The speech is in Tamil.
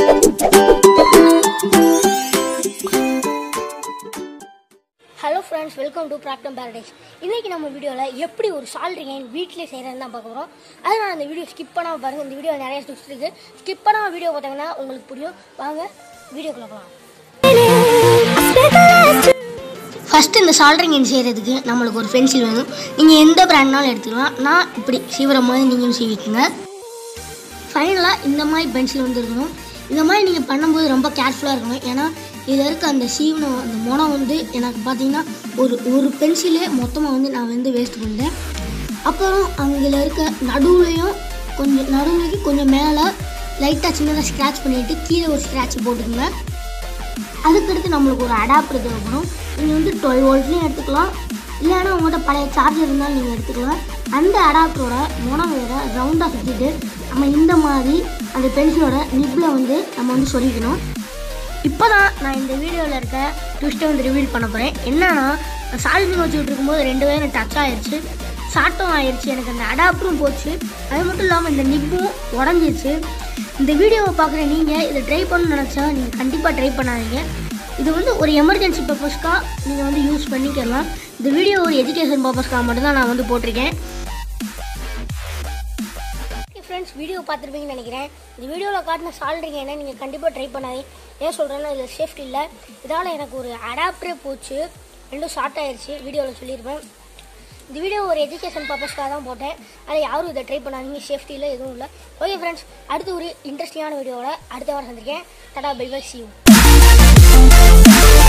hello friends welcome to practum paradise இன்னைக்கு நம்ம வீடியோவில் எப்படி ஒரு சால்ட்ரிங் வீட்டிலே செய்கிறதுன்னு தான் பார்க்க போகிறோம் அதனால அந்த வீடியோ ஸ்கிப் பண்ணாமல் பாருங்கள் இந்த வீடியோ நிறைய டிப்ஸ் இருக்குது ஸ்கிப் பண்ணாமல் வீடியோ பார்த்தாங்கன்னா உங்களுக்கு புரியும் வாங்க வீடியோக்குள்ள போகலாம் ஃபஸ்ட்டு இந்த சால்ட்ரிங் எண் செய்கிறதுக்கு நம்மளுக்கு ஒரு பென்சில் வேணும் நீங்கள் எந்த பிராண்ட்னாலும் எடுத்துக்கலாம் நான் இப்படி சீவிர மாதிரி நீங்களும் சீவிக்குங்க ஃபைனலாக இந்த மாதிரி பென்சில் வந்து இருக்கணும் இந்த மாதிரி நீங்கள் பண்ணும்போது ரொம்ப கேர்ஃபுல்லாக இருக்கணும் ஏன்னா இதில் இருக்க அந்த சீவனை அந்த முனம் வந்து எனக்கு பார்த்தீங்கன்னா ஒரு ஒரு பென்சிலே மொத்தமாக வந்து நான் வந்து வேஸ்ட் பண்ணிட்டேன் அப்புறம் அங்கே இருக்க நடுவுலையும் கொஞ்சம் நடுவுலைக்கு கொஞ்சம் மேலே லைட்டாக சின்னதாக ஸ்க்ராட்ச் பண்ணிவிட்டு கீழே ஒரு ஸ்க்ராட்ச் போட்டுக்கோங்க அதுக்கடுத்து நம்மளுக்கு ஒரு அடாப்டர் தேவைப்படும் நீங்கள் வந்து டுவெல் வோல்ட்லேயும் எடுத்துக்கலாம் இல்லைன்னா உங்கள்கிட்ட பழைய சார்ஜர் இருந்தாலும் நீங்கள் எடுத்துக்கலாம் அந்த அடாப்டரோட முனம் வேற ரவுண்டாக சுற்றிட்டு நம்ம இந்த மாதிரி அந்த பென்சிலோட நிப்பில் வந்து நம்ம வந்து சொருகிக்கணும் இப்போ தான் நான் இந்த வீடியோவில் இருக்க ட்விஸ்ட்டை வந்து ரிவீல் பண்ண போகிறேன் என்னன்னா சால்விங் வச்சுட்டு இருக்கும்போது ரெண்டு பேரும் டச் ஆயிடுச்சு ஷார்ட்டும் ஆயிடுச்சு எனக்கு அந்த அடாப்டரும் போச்சு அது மட்டும் இல்லாமல் இந்த நிப்பும் உடஞ்சிருச்சு இந்த வீடியோவை பார்க்குற நீங்கள் இதை ட்ரை பண்ணணும்னு நினச்சா நீங்கள் கண்டிப்பாக ட்ரை பண்ணாதீங்க இது வந்து ஒரு எமர்ஜென்சி பர்பஸ்க்காக நீங்கள் வந்து யூஸ் பண்ணிக்கலாம் இந்த வீடியோ ஒரு எஜுகேஷன் பர்பஸ்க்காக மட்டும்தான் நான் வந்து போட்டிருக்கேன் ஃப்ரெண்ட்ஸ் வீடியோ பார்த்துருப்பீங்கன்னு நினைக்கிறேன் இந்த வீடியோவில் காட்டின சால்ட்ரிங் என்ன நீங்கள் கண்டிப்பாக ட்ரை பண்ணாதீங்க ஏன் சொல்கிறேன்னா இதில் சேஃப்டி இல்லை இதால் எனக்கு ஒரு அடாப்டரே போச்சு ரெண்டும் ஷார்ட் ஆயிடுச்சு வீடியோவில் சொல்லியிருப்பேன் இந்த வீடியோ ஒரு எஜுகேஷன் பர்பஸ்க்காக தான் போட்டேன் அதில் யாரும் இதை ட்ரை பண்ணாதீங்க சேஃப்டி இல்லை எதுவும் இல்லை ஓகே ஃப்ரெண்ட்ஸ் அடுத்து ஒரு இன்ட்ரெஸ்டிங்கான வீடியோவோட அடுத்த வாரம் சந்திருக்கேன் tata bye bye see you